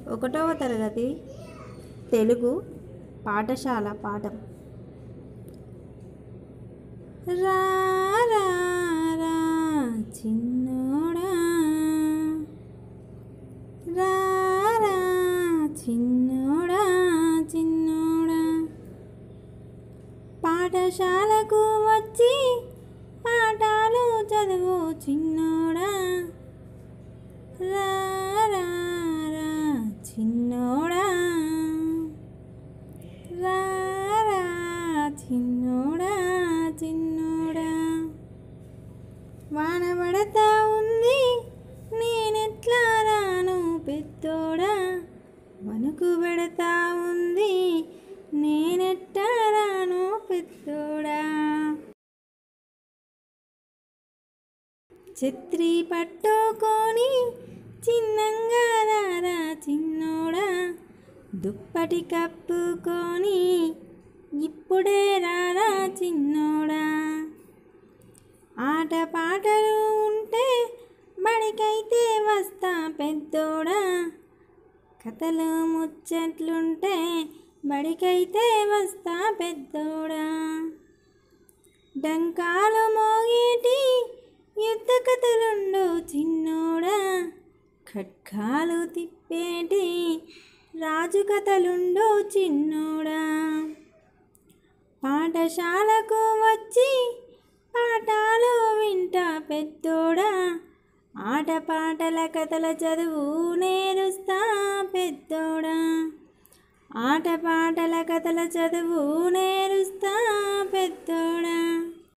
ఒకటవ తరగతి తెలుగు పాఠశాల పాఠం రా రా రా చిన్నోడా రా రా చిన్నోడా చిన్నోడా పాఠశాలకు వచ్చి పాఠాలు చదువు చిన్నోడా రా రా రా చిన్నోడా రా రా చిన్నోడా చిన్నోడా వాన పడతా ఉంది నేనెట్లా రాను పెద్దోడా వణుకు పెడతా ఉంది నేనెట్టా రాను పెద్దోడా ఛత్రి పట్టుకొని చిన్నంగా రారా చిన్నోడా దుప్పటి కప్పుకొని ఇప్పుడే రారా చిన్నోడా ఆట పాటలు ఉంటే బడికైతే వస్తా పెద్దోడా కథలు ముచ్చట్లుంటే బడికైతే వస్తా పెద్దోడా డంకాలు మోగేటి యుద్ధ కథలుండు చిన్నోడా ఖడ్గాలు తిప్పేటి రాజు కథలుండు చిన్నోడా పాఠశాలకు వచ్చి పాఠాలు వింటా పెద్దోడా ఆటపాటల కథల చదువు నేరుస్తా పెద్దోడా ఆటపాటల కథల చదువు నేరుస్తా